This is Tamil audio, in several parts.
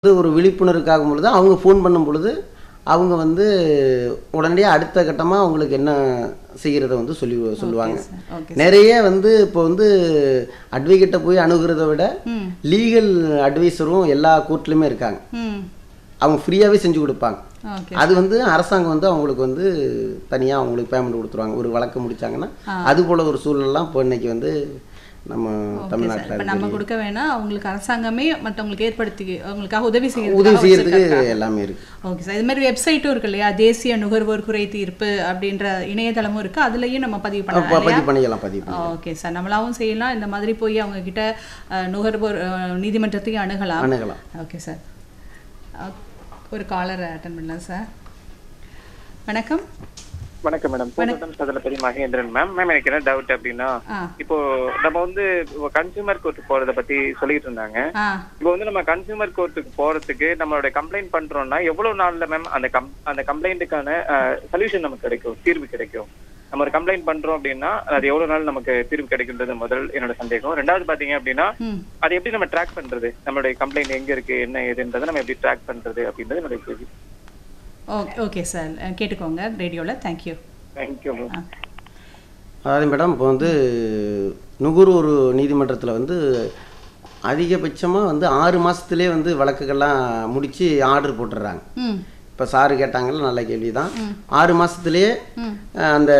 வந்து ஒரு விழிப்புணர்வுக்காகும் பொழுது அவங்க ஃபோன் பண்ணும் பொழுது அவங்க வந்து உடனடியாக அடுத்த கட்டமாக அவங்களுக்கு என்ன செய்கிறத வந்து சொல்லி சொல்லுவாங்க ஓகே நிறைய வந்து இப்போ வந்து அட்வொகேட்டை போய் அணுகிறத விட ம் லீகல் அட்வைசரும் எல்லா கோர்ட்லையுமே இருக்காங்க ம் அவங்க ஃப்ரீயாகவே செஞ்சு கொடுப்பாங்க ஓகே அது வந்து அரசாங்கம் வந்து அவங்களுக்கு வந்து தனியாக அவங்களுக்கு பேமெண்ட் கொடுத்துருவாங்க ஒரு வழக்கு முடிச்சாங்கன்னா அது போல ஒரு சூழல்லாம் இப்போ இன்னைக்கு வந்து நம்ம இப்போ தமிழ்நாட்டில் நம்ம கொடுக்க வேணாம் அவங்களுக்கு அரசாங்கமே மற்றவங்களுக்கு ஏற்படுத்தி அவங்களுக்காக உதவி உதவி செய்யறதுக்காக செய்யறதுக்கு வச்சிருக்காங்க. எல்லாமே இருக்கு ஓகே சார் இது மாதிரி வெப்சைட்டும் இருக்கு இல்லையா தேசிய நுகர்வோர் குறை தீர்ப்பு அப்படின்ற இணையதளமும் இருக்கு அதுலயும் நம்ம பதிவு அப்ப பண்ணலாம் பதிவு பண்ணிக்கலாம் பதிவு பண்ணலாம் ஓகே சார் நம்மளாவும் செய்யலாம் இந்த மாதிரி போய் அவங்க கிட்ட அஹ், நுகர்வோர் அஹ், நீதிமன்றத்தையும் அணுகலாம் அணுகலாம் ஓகே சார் அஹ், ஒரு காலர் அட்டன் பண்ணலாம் சார் வணக்கம் வணக்கம் மேடம் பூந்தோட்டம் சதலப்பதி மகேந்திரன் மேம் மேம் எனக்கு என்ன டவுட் அப்படின்னா ஆ இப்போ நம்ம வந்து கன்சியூமர் கோர்ட்டுக்கு போறத பத்தி சொல்லிட்டு இருந்தாங்க ஆ இப்போ வந்து நம்ம கன்சியூமர் கோர்ட்டுக்கு போறதுக்கு நம்மளோட கம்ப்ளைண்ட் பண்றோம்னா எவ்வளவு நாள்ல மேம் அந்த கம் அந்த கம்ப்ளைண்ட்டுக்கான சொல்யூஷன் நமக்கு கிடைக்கும் தீர்வு கிடைக்கும் நம்ம ஒரு கம்ப்ளைண்ட் பண்றோம் அப்படின்னா அது எவ்வளவு நாள் நமக்கு தீர்வு கிடைக்கின்றது முதல் என்னோட சந்தேகம் ரெண்டாவது பாத்தீங்க அப்படின்னா ம் அதை எப்படி நம்ம ட்ராக் பண்றது நம்மளுடைய கம்ப்ளைண்ட் எங்க இருக்கு என்ன ஏதுன்றதை நம்ம எப்படி ட்ராக் பண்றது அப்படின்றது என்னோட கேள்வி ஓகே ஓகே சார் கேட்டுக்கோங்க ரேடியோவில் தேங்க்யூ தேங்க்யூ மேம் அதாவது மேடம் இப்போ வந்து நுகர்வோர் நீதிமன்றத்தில் வந்து அதிகபட்சமாக வந்து ஆறு மாதத்துலேயே வந்து வழக்குகள்லாம் முடித்து ஆர்டர் போட்டுடுறாங்க ம் இப்போ சாரு கேட்டாங்கல்ல நல்ல கேள்வி தான் ஆறு மாதத்துலேயே ம் அந்த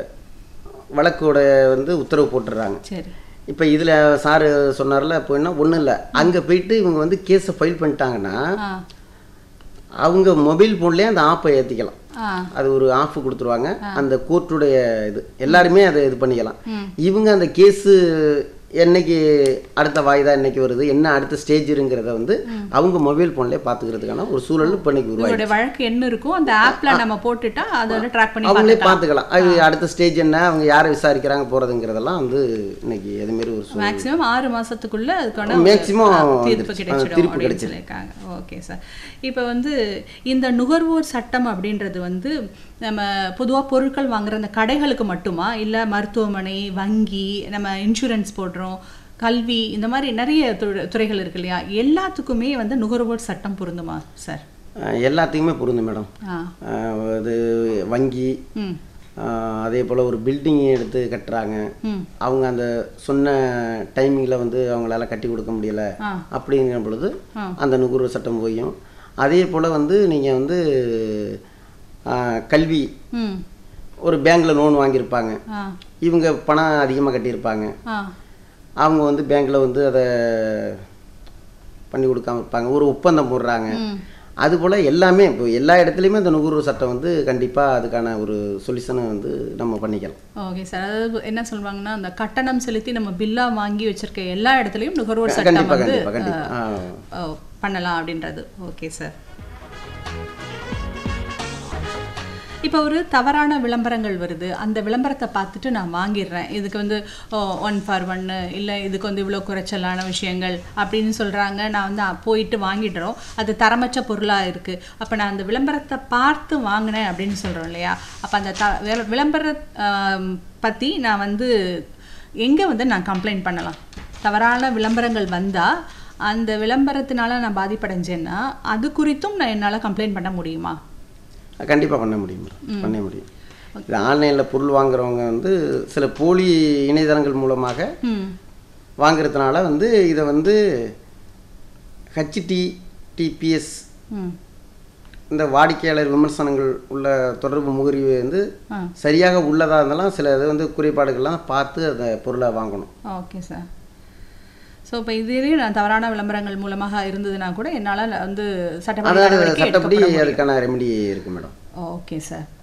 வழக்கோட வந்து உத்தரவு போட்டுடுறாங்க சரி இப்போ இதில் சாரு சொன்னார்ல இப்போ என்ன ஒன்றும் இல்லை அங்கே போயிட்டு இவங்க வந்து கேஸை ஃபைல் பண்ணிட்டாங்கன்னா ஆ அவங்க மொபைல் ஃபோன்லேயே அந்த ஆப்பை ஏற்றிக்கலாம் ஆ அது ஒரு ஆஃப் கொடுத்துருவாங்க அந்த கோர்ட்டுடைய இது எல்லாருமே அதை இது பண்ணிக்கலாம் ம். இவங்க அந்த கேஸு என்னைக்கு அடுத்த வாய்தா என்னைக்கு வருது என்ன அடுத்த ஸ்டேஜ் இருங்கிறத வந்து அவங்க மொபைல் ஃபோன்லேயே பார்த்துக்கிறதுக்கான ஒரு சூழல் இப்போ இன்னைக்கு உருவாகி உங்களுடைய வழக்கு என்ன இருக்கும் அந்த ஆப்ல நம்ம போட்டுட்டா அதோட ட்ராக் பண்ணி அவங்களே பார்த்துக்கலாம் பார்த்துக்கலாம் அது அடுத்த ஸ்டேஜ் என்ன அவங்க யாரை விசாரிக்கிறாங்க போகிறதுங்கிறதெல்லாம் வந்து இன்னைக்கு அதுமாரி ஒரு சூழல் மேக்ஸிமம் ஆறு மாசத்துக்குள்ள அதுக்கான ஒரு, Maximum ஆ, தீர்ப்பு வந்துருச்சு. கிடைச்சிடும் தீர்ப்பு அப்படின்னு கிடைச்சிடும். சொல்லியிருக்காங்க ஓகே சார் இப்போ வந்து இந்த நுகர்வோர் சட்டம் அப்படின்றது வந்து நம்ம பொதுவா பொருட்கள் வாங்குற அந்த கடைகளுக்கு மட்டுமா இல்ல மருத்துவமனை வங்கி நம்ம இன்சூரன்ஸ் போடுறோம் கல்வி இந்த மாதிரி நிறைய துறை- துறைகள் இருக்கு இல்லையா எல்லாத்துக்குமே வந்து நுகர்வோர் சட்டம் பொருந்துமா சார் அஹ் எல்லாத்துக்குமே பொருந்தும் மேடம் ஆ அஹ் அது வங்கி ம் அஹ் அதே போல் ஒரு பில்டிங் எடுத்து கட்டுறாங்க ம் அவங்க அந்த சொன்ன டைமிங்கில் வந்து அவங்களால கட்டி கொடுக்க முடியல ஆ அப்படிங்கிற பொழுது ஆ. அந்த நுகர்வோர் சட்டம் போயும் அதே போல் வந்து நீங்கள் வந்து ஆ, கல்வி ம் ஒரு பேங்க்கில் லோன் வாங்கியிருப்பாங்க ஆ இவங்க பணம் அதிகமாக கட்டியிருப்பாங்க ஆ அவங்க வந்து பேங்க்கில் வந்து அதை பண்ணி கொடுக்காம இருப்பாங்க ஒரு ஒப்பந்தம் போடுறாங்க ம் அதுபோல் எல்லாமே இப்போ எல்லா இடத்துலையுமே இந்த நுகர்வோர் சட்டம் வந்து கண்டிப்பாக அதுக்கான ஒரு சொல்யூஷனை வந்து நம்ம பண்ணிக்கலாம் ஓகே சார் அதாவது என்ன சொல்லுவாங்கன்னா அந்த கட்டணம் செலுத்தி நம்ம பில்லா வாங்கி வச்சிருக்க எல்லா இடத்துலயும் நுகர்வோர் சட்டம் கண்டிப்பாக வந்து கண்டிப்பாக கண்டிப்பாக அஹ், பண்ணலாம் அப்படின்றது ஓகே சார் இப்போ ஒரு தவறான விளம்பரங்கள் வருது அந்த விளம்பரத்தை பார்த்துட்டு நான் வாங்கிடுறேன் இதுக்கு வந்து ஒன் ஃபார் ஒன்னு இல்லை இதுக்கு வந்து இவ்வளோ குறைச்சலான விஷயங்கள் அப்படின்னு சொல்கிறாங்க நான் வந்து அ- போயிட்டு வாங்கிடுறோம் அது தரமற்ற பொருளாக இருக்குது அப்போ நான் அந்த விளம்பரத்தை பார்த்து வாங்கினேன் அப்படின்னு சொல்கிறோம் இல்லையா அப்போ அந்த த வி- விளம்பர ஆம், பற்றி நான் வந்து எங்கே வந்து நான் கம்ப்ளைண்ட் பண்ணலாம் தவறான விளம்பரங்கள் வந்தால் அந்த விளம்பரத்தினால நான் பாதிப்படைஞ்சேன்னா அது குறித்தும் நான் என்னால் கம்ப்ளைண்ட் பண்ண முடியுமா கண்டிப்பாக பண்ண முடியும் மேடம் பண்ண முடியும் இது ஆன்லைனில் பொருள் வாங்குறவங்க வந்து சில போலி இணையதளங்கள் மூலமாக ம் வாங்குறதுனால வந்து இதை வந்து ஹச்டி டிபிஎஸ் ம் இந்த வாடிக்கையாளர் விமர்சனங்கள் உள்ள தொடர்பு முகர்வு வந்து ஆ சரியாக உள்ளதாக இருந்தாலும் சில இது வந்து குறைபாடுகள்லாம் பார்த்து அந்த பொருளை வாங்கணும் ஓகே சார் ஸோ இப்போ இதுலேயும் நான் தவறான விளம்பரங்கள் மூலமாக இருந்ததுன்னா கூட என்னால் வந்து சட்டப்படி அதாவது நடவடிக்கை சட்டப்படி எடுக்கப்பட முடியும் அதுக்கான ரெமெடி இருக்கு மேடம் ஓகே சார்